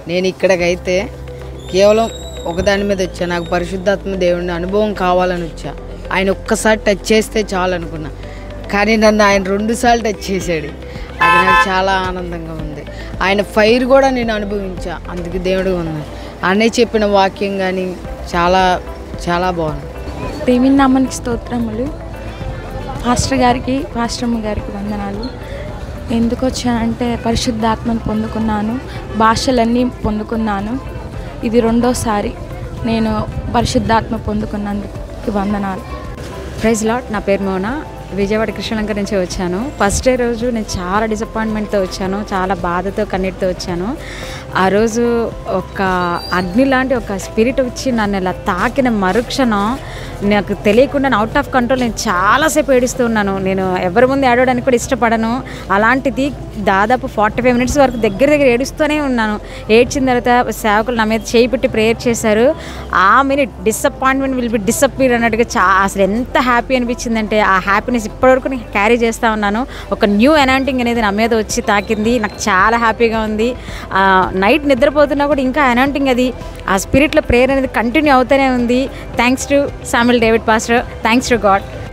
నేను ఇక్కడికైతే కేవలం ఒకదాని మీద వచ్చా నాకు పరిశుద్ధాత్మ దేవుని అనుభవం కావాలని వచ్చా ఆయన ఒక్కసారి టచ్ చేస్తే చాలు అనుకున్నా కానీ నన్ను ఆయన రెండుసార్లు టచ్ చేశాడు అది నాకు చాలా ఆనందంగా ఉంది ఆయన ఫైర్ కూడా నేను అనుభవించా అందుకు దేవుడు ఉంది అన్నయ్య చెప్పిన వాక్యం కానీ చాలా చాలా బాగుంది దేవుని నామానికి స్తోత్రములు పాస్టర్ గారికి పాస్టర్మ గారికి వందనాలు ఎందుకు వచ్చానంటే పరిశుద్ధాత్మను పొందుకున్నాను భాషలన్నీ పొందుకున్నాను ఇది రెండోసారి నేను పరిశుద్ధాత్మ పొందుకున్నందుకు వందనాలు ప్రైజ్ లాట్ నా పేరు మోనా విజయవాడ కృష్ణలంక నుంచి వచ్చాను ఫస్ట్ డే రోజు నేను చాలా డిసప్పాయింట్మెంట్తో వచ్చాను చాలా బాధతో కన్నీటితో వచ్చాను ఆ రోజు ఒక అగ్ని లాంటి ఒక స్పిరిట్ వచ్చి నన్ను ఇలా తాకిన మరుక్షణం నాకు తెలియకుండా అవుట్ ఆఫ్ కంట్రోల్ నేను చాలాసేపు ఏడుస్తూ ఉన్నాను నేను ఎవరి ముందు ఏడవడానికి కూడా ఇష్టపడను అలాంటిది దాదాపు ఫార్టీ ఫైవ్ మినిట్స్ వరకు దగ్గర దగ్గర ఏడుస్తూనే ఉన్నాను ఏడ్చిన తర్వాత సేవకులు నా మీద చేయి పెట్టి ప్రేయర్ చేశారు ఆ minute disappointment will be disappear అన్నట్టుగా చా అసలు ఎంత హ్యాపీ అనిపించిందంటే ఆ హ్యాపీనెస్ ఇప్పటివరకు నేను క్యారీ చేస్తూ ఉన్నాను ఒక న్యూ ఎనాంటింగ్ అనేది నా మీద వచ్చి తాకింది నాకు చాలా హ్యాపీగా ఉంది నైట్ నిద్రపోతున్నా కూడా ఇంకా ఎనాంటింగ్ అది ఆ స్పిరిట్లో ప్రేయర్ అనేది కంటిన్యూ అవుతూనే ఉంది thanks to Samuel David pastor thanks to God